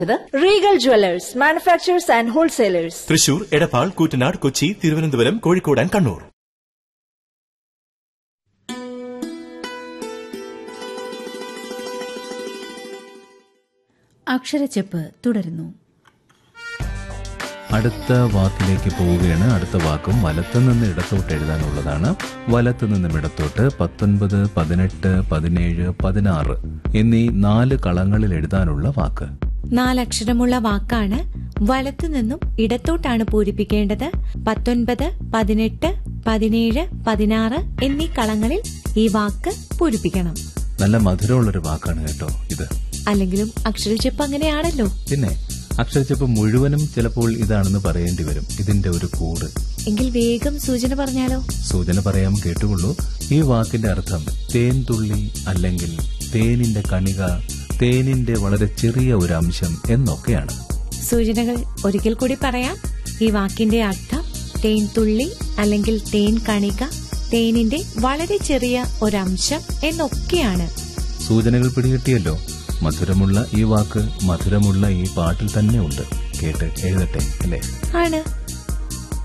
ഇത് Regal jewellers manufacturers and wholesalers Thrissur Edappal Koottanad Kochi Thiruvananthapuram Kozhikode and Kannur അക്ഷരച്ചെപ്പ് തുടരുന്നു അടുത്ത വാക്കിലേക്ക് പോവുകയാണ് അടുത്ത വാക്കും വലത്തു നിന്ന് ഇടത്തോട്ട് എഴുതാനുള്ളതാണ് വലത്തു നിന്നും ഇടത്തോട്ട് പത്തൊൻപത് പതിനെട്ട് പതിനേഴ് പതിനാറ് എന്നീ നാല് കളങ്ങളിൽ എഴുതാനുള്ള വാക്ക് നാലക്ഷരമുള്ള വാക്കാണ് വലത്തു നിന്നും ഇടത്തോട്ടാണ് പൂരിപ്പിക്കേണ്ടത് പത്തൊൻപത് പതിനെട്ട് പതിനേഴ് പതിനാറ് എന്നീ കളങ്ങളിൽ ഈ വാക്ക് പൂരിപ്പിക്കണം നല്ല മധുരമുള്ളൊരു വാക്കാണ് കേട്ടോ ഇത് അല്ലെങ്കിലും അക്ഷരച്ചെപ്പ് അങ്ങനെയാണല്ലോ പിന്നെ അക്ഷരച്ചപ്പ് മുഴുവനും ചിലപ്പോൾ ഇതാണെന്ന് പറയേണ്ടി വരും ഇതിന്റെ ഒരു കൂട് എങ്കിൽ വേഗം സൂചന പറഞ്ഞാലോ സൂചന പറയാൻ കേട്ടുകൊള്ളൂ ഈ വാക്കിന്റെ അർത്ഥം തേൻ തുള്ളി അല്ലെങ്കിൽ തേനിന്റെ കണിക തേനിന്റെ വളരെ ചെറിയ ഒരു അംശം എന്നൊക്കെയാണ് സൂചനകൾ ഒരിക്കൽ കൂടി പറയാം ഈ വാക്കിന്റെ അർത്ഥം തേൻ തുള്ളി അല്ലെങ്കിൽ തേൻ കണിക തേനിന്റെ വളരെ ചെറിയ ഒരംശം എന്നൊക്കെയാണ് സൂചനകൾ പിടികിട്ടിയല്ലോ മധുരമുള്ള ഈ വാക്ക് മധുരമുള്ള ഈ പാട്ടിൽ തന്നെ ഉണ്ട് കേട്ട് എഴുതട്ടെ അല്ലേ ആണ്